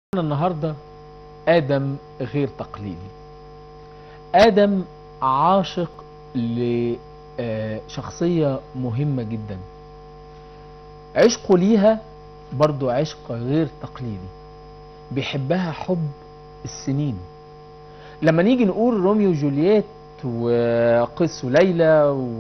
النهاردة آدم غير تقليدي آدم عاشق لشخصية مهمة جدا عشقه ليها برضو عشق غير تقليدي بيحبها حب السنين لما نيجي نقول روميو وجولييت وقصة ليلى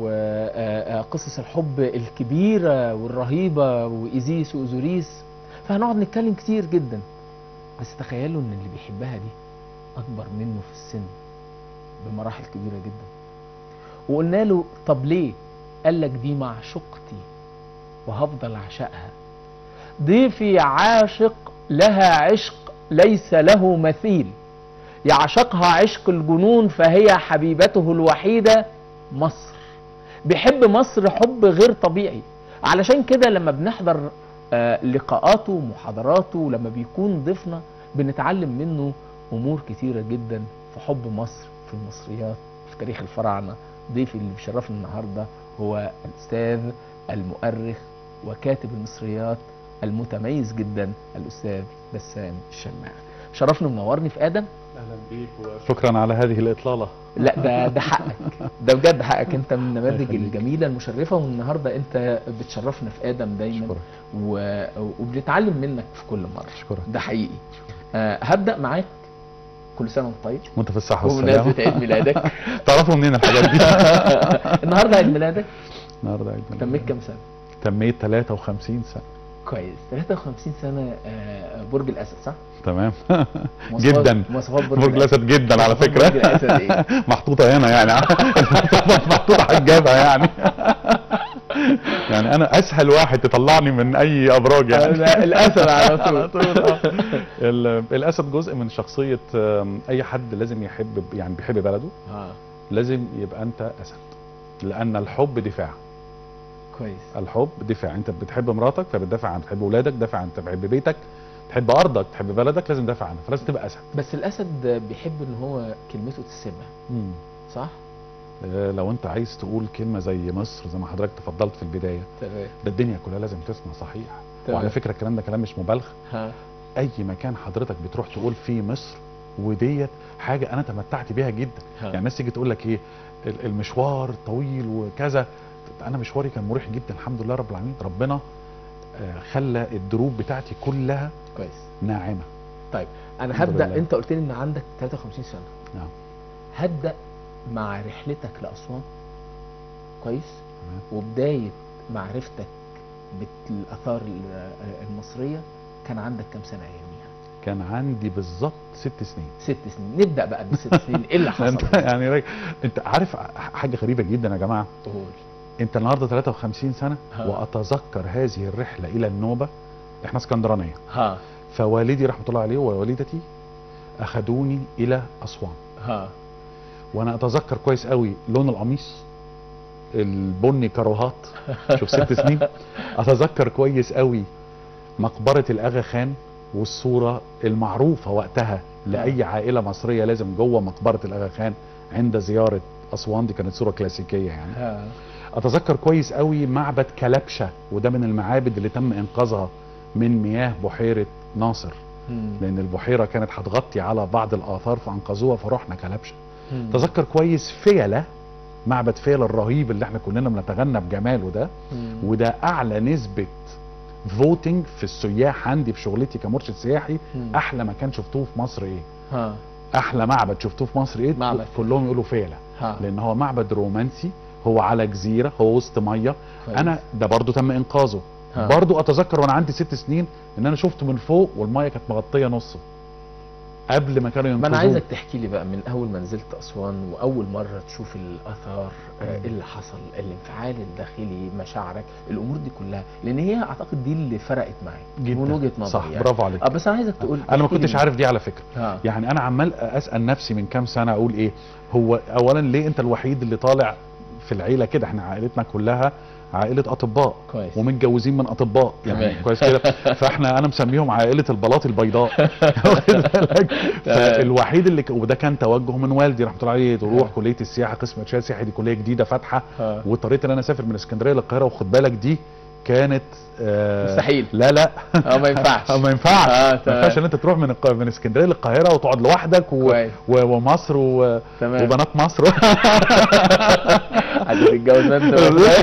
وقصص الحب الكبيرة والرهيبة وإيزيس وأوزوريس فهنقعد نتكلم كتير جدا بس تخيلوا ان اللي بيحبها دي اكبر منه في السن بمراحل كبيره جدا وقلنا له طب ليه قال لك دي معشوقتي وهفضل اعشقها ضيفي عاشق لها عشق ليس له مثيل يعشقها عشق الجنون فهي حبيبته الوحيده مصر بيحب مصر حب غير طبيعي علشان كده لما بنحضر آه، لقاءاته ومحاضراته لما بيكون ضيفنا بنتعلم منه امور كتيره جدا في حب مصر في المصريات في تاريخ الفراعنه ضيفي اللي بيشرفنا النهارده هو الاستاذ المؤرخ وكاتب المصريات المتميز جدا الاستاذ بسام الشماع شرفني ومنورني في ادم اهلا بيك وشكرا على هذه الاطلاله لا ده ده حقك ده بجد حقك انت من النماذج يخليك. الجميله المشرفه والنهارده انت بتشرفنا في ادم دايما اشكرك و... وبنتعلم منك في كل مره اشكرك ده حقيقي آه هبدا معاك كل سنه وانت طيب وانت في الصحه والسلامه بمناسبه عيد ميلادك تعرفوا منين الحاجات دي النهارده عيد ميلادك النهارده عيد ميلادي. تميت كام سنه تميت 53 سنه كويس 53 سنه آه برج الاسد صح تمام مواصفات- جدا مواصفات برج الاسد جدا على مواصفات فكره برج الاسد ايه محطوطه هنا يعني محطوطه على الجبهه يعني يعني انا اسهل واحد تطلعني من اي ابراج يعني لا، الاسد على على طول طول، آه. ال- الاسد جزء من شخصيه آم، اي حد لازم يحب يعني بيحب بلده اه لازم يبقى انت اسد لان الحب دفاع كويس الحب دفاع انت بتحب مراتك فبتدافع عن بتحب اولادك دافع عن بتحب بيتك تحب ارضك تحب بلدك لازم تدافع عنها فلازم تبقى اسد بس الاسد بيحب ان هو كلمته تتسمع صح آه، لو انت عايز تقول كلمه زي مصر زي ما حضرتك تفضلت في البدايه تمام ده الدنيا كلها لازم تسمع صحيح تمام. وعلى فكره الكلام ده كلام مش مبالغ ها اي مكان حضرتك بتروح تقول فيه مصر وديت حاجه انا تمتعت بيها جدا ها. يعني الناس تيجي تقول لك ايه ال- المشوار طويل وكذا انا مشواري كان مريح جدا الحمد لله رب العالمين ربنا آه، خلى الدروب بتاعتي كلها كويس ناعمه طيب انا الحمد هبدا لله. انت قلت لي ان عندك 53 سنه نعم هبدا مع رحلتك لاسوان كويس تمام. وبدايه معرفتك بالاثار ال- المصريه كان عندك كام سنه اياميها كان عندي بالظبط ست سنين ست سنين نبدا بقى بالست سنين ايه اللي انت حصل يعني رايك- انت عارف حاجه غريبه جدا يا جماعه قول انت النهارده 53 سنه ها. واتذكر هذه الرحله الى النوبه احنا اسكندرانيه ها فوالدي رحمه الله عليه ووالدتي اخذوني الى اسوان ها وانا اتذكر كويس قوي لون القميص البني كروهات شوف ست سنين اتذكر كويس قوي مقبره الاغا خان والصوره المعروفه وقتها لاي عائله مصريه لازم جوه مقبره الاغا خان عند زياره اسوان دي كانت صوره كلاسيكيه يعني ها اتذكر كويس قوي معبد كلبشه وده من المعابد اللي تم انقاذها من مياه بحيره ناصر مم. لان البحيره كانت هتغطي على بعض الاثار فانقذوها فرحنا كلبشه مم. تذكر كويس فيلة معبد فيلة الرهيب اللي احنا كلنا بنتغنى بجماله ده مم. وده اعلى نسبة فوتنج في السياح عندي في شغلتي كمرشد سياحي مم. احلى مكان شفتوه في مصر ايه ها احلى معبد شفتوه في مصر ايه معبد كلهم يقولوا فيلة ها لان هو معبد رومانسي هو على جزيرة هو وسط مية كويس. انا ده برضو تم انقاذه ها. برضو اتذكر وانا عندي ست سنين ان انا شفته من فوق والمية كانت مغطية نصه قبل ما كانوا ما ينقذوه انا عايزك تحكي لي بقى من اول ما نزلت اسوان واول مره تشوف الاثار آه، ايه اللي حصل الانفعال الداخلي مشاعرك الامور دي كلها لان هي اعتقد دي اللي فرقت معاك جدا من وجهه نظري صح يعني. برافو عليك اه بس انا عايزك تقول انا ما تحكي لي كنتش من- عارف دي على فكره ها يعني انا عمال اسال نفسي من كام سنه اقول ايه هو اولا ليه انت الوحيد اللي طالع في العيله كده احنا عائلتنا كلها عائله اطباء كويس ومتجوزين من اطباء يعني تمام. كويس كده فاحنا انا مسميهم عائله البلاط البيضاء واخد بالك؟ فالوحيد اللي ك... وده كان توجه من والدي رحمه الله عليه تروح ها. كليه السياحه قسم ارشاد سياحي دي كليه جديده فاتحه ها واضطريت ان انا اسافر من اسكندريه للقاهره وخد بالك دي كانت آه مستحيل. لا لا اه ما ينفعش ما ينفعش آه، ما تمام. ينفعش ان انت تروح من الق- من اسكندريه للقاهره وتقعد لوحدك و... كويس. و... ومصر و... تمام. وبنات مصر هتتجوز انت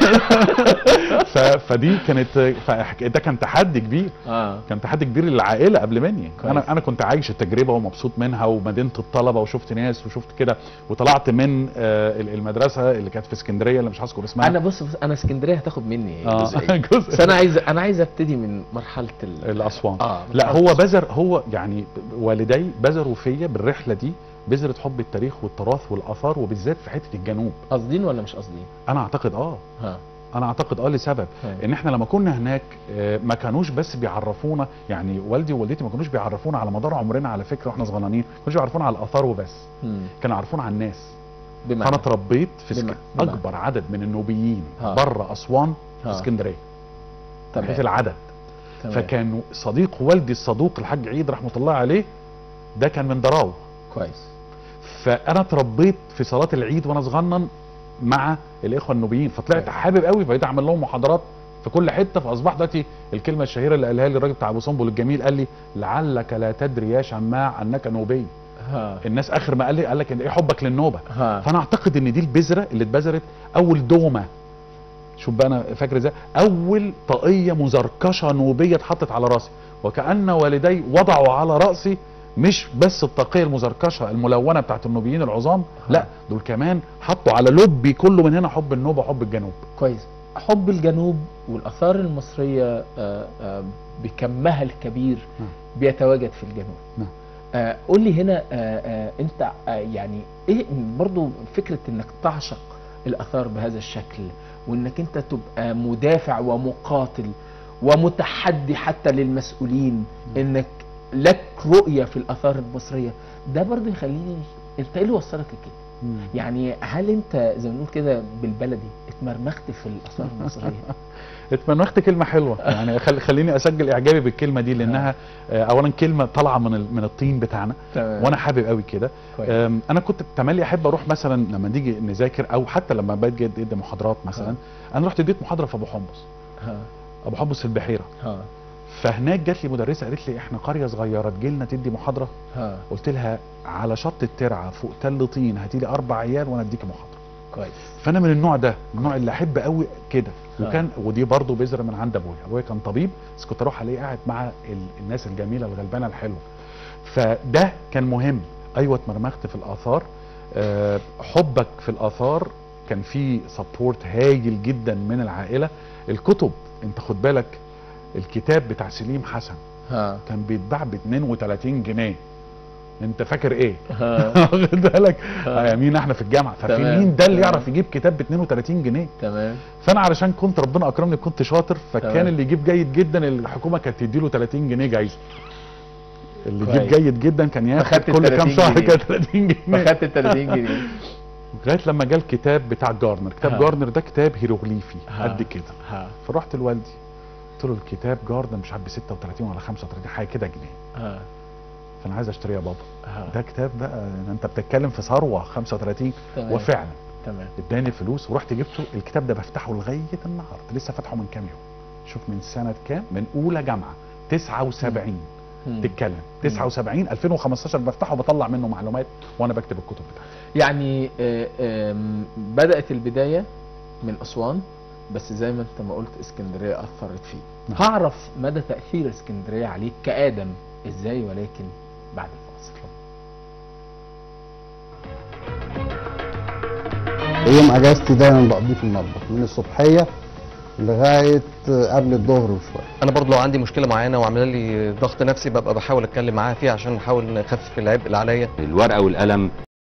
ف... فدي كانت ف... ده كان تحدي كبير اه كان تحدي كبير للعائله قبل مني كويس. انا انا كنت عايش التجربه ومبسوط منها ومدينه الطلبه وشفت ناس وشفت كده وطلعت من آه، المدرسه اللي كانت في اسكندريه اللي مش هذكر اسمها انا بص بص انا اسكندريه هتاخد مني اه جزئية. جزء بس انا عايز انا عايز ابتدي من مرحله ال... الاسوان اه لا هو بذر هو يعني والدي بذروا فيا بالرحله دي بذره حب التاريخ والتراث والاثار وبالذات في حته الجنوب قاصدين ولا مش قاصدين؟ انا اعتقد اه ها انا اعتقد اه لسبب ها. ان احنا لما كنا هناك آه، ما كانوش بس بيعرفونا يعني والدي ووالدتي ما كانوش بيعرفونا على مدار عمرنا على فكره واحنا صغيرين ما كانوش بيعرفونا على الاثار وبس مم. كانوا يعرفونا على الناس بمعنى فانا اتربيت في سك... بمعنى- بمعنى. اكبر عدد من النوبيين ها. بره اسوان في ها. اسكندريه من حيث تمام العدد تمام. فكانوا صديق والدي الصدوق الحاج عيد رحمه الله عليه ده كان من دراو كويس فانا اتربيت في صلاه العيد وانا صغنن مع الاخوه النوبيين فطلعت كويس. حابب قوي بقيت اعمل لهم محاضرات في كل حته فاصبحت دلوقتي الكلمه الشهيره اللي قالها لي الراجل بتاع ابو سنبل الجميل قال لي لعلك لا تدري يا شماع انك نوبي ها الناس اخر ما قال لي قال لك ايه حبك للنوبه ها فانا اعتقد ان دي البذره اللي اتبذرت اول دومه شوف بقى انا فاكر ازاي اول طاقيه مزركشه نوبيه اتحطت على راسي وكان والدي وضعوا على راسي مش بس الطاقيه المزركشه الملونه بتاعت النوبيين العظام لا دول كمان حطوا على لبي كله من هنا حب النوبه وحب الجنوب كويس حب الجنوب والاثار المصريه آه، آه، بكمها الكبير نعم. بيتواجد في الجنوب نعم. آه، قول لي هنا آه، آه، انت آه، يعني ايه برضو فكره انك تعشق الاثار بهذا الشكل وانك انت تبقى مدافع ومقاتل ومتحدي حتى للمسؤولين انك لك رؤيه في الاثار المصريه ده برضو يخليني انت ايه اللي وصلك لكده يعني هل انت زي ما بنقول كده بالبلدي اتمرمخت في الاثار المصريه اتمنخت كلمه حلوه يعني خل خليني اسجل اعجابي بالكلمه دي لانها آه، اولا كلمه طالعه من ال- من الطين بتاعنا تمام وانا حابب قوي كده كويس أم، انا كنت تملي احب اروح مثلا لما نيجي نذاكر او حتى لما باجي ادي محاضرات مثلا انا رحت اديت محاضره في ابو حمص ها ابو حمص في البحيره ها فهناك جات لي مدرسه قالت لي احنا قريه صغيره تجي لنا تدي محاضره ها قلت لها على شط الترعه فوق تل طين هاتي لي اربع عيال وانا اديكي محاضره كويس فانا من النوع ده من النوع اللي احب قوي كده آه. وكان ودي برضه بذره من عند ابويا ابويا كان طبيب بس كنت اروح عليه قاعد مع ال- الناس الجميله الغلبانه الحلوه فده كان مهم ايوه اتمرمخت في الاثار أه حبك في الاثار كان في سبورت هايل جدا من العائله الكتب انت خد بالك الكتاب بتاع سليم حسن ها كان بيتباع ب 32 جنيه انت فاكر ايه ها واخد بالك آه. آه. مين احنا في الجامعه ففي تمام، مين ده اللي تمام. يعرف يجيب كتاب ب 32 جنيه تمام فانا علشان كنت ربنا اكرمني كنت شاطر فكان تمام. اللي يجيب جيد جدا الحكومه كانت تديله 30 جنيه جايزه اللي يجيب كويس. جيد جدا كان ياخد فخدت ال كل كام 30 شهر جنيه. كده 30 جنيه فخدت ال 30 جنيه لغايه لما جه الكتاب بتاع جارنر كتاب ها. جارنر ده كتاب هيروغليفي ها. قد كده ها فرحت لوالدي قلت له الكتاب جارنر مش عارف ب 36 ولا 35 حاجه كده جنيه ها فانا عايز اشتريه يا بابا ها ده كتاب بقى انت بتتكلم في ثروه 35 تمام. وفعلا تمام اداني الفلوس ورحت جبته الكتاب ده بفتحه لغايه النهارده لسه فاتحه من كام يوم شوف من سنه كام من اولى جامعه 79 مم. تتكلم 79 2015 بفتحه بطلع منه معلومات وانا بكتب الكتب بتاعتي يعني آه، آم، بدأت البداية من أسوان بس زي ما انت ما قلت اسكندرية أثرت فيه نعم. هعرف مدى تأثير اسكندرية عليك كآدم ازاي ولكن بعد الفاصل يوم اجازتي دايما بقضيه في المطبخ من الصبحيه لغايه قبل الظهر وشويه انا برضو لو عندي مشكله معينه وعامله لي ضغط نفسي ببقى بحاول اتكلم معاها فيها عشان نحاول نخفف العبء اللي عليا الورقه والقلم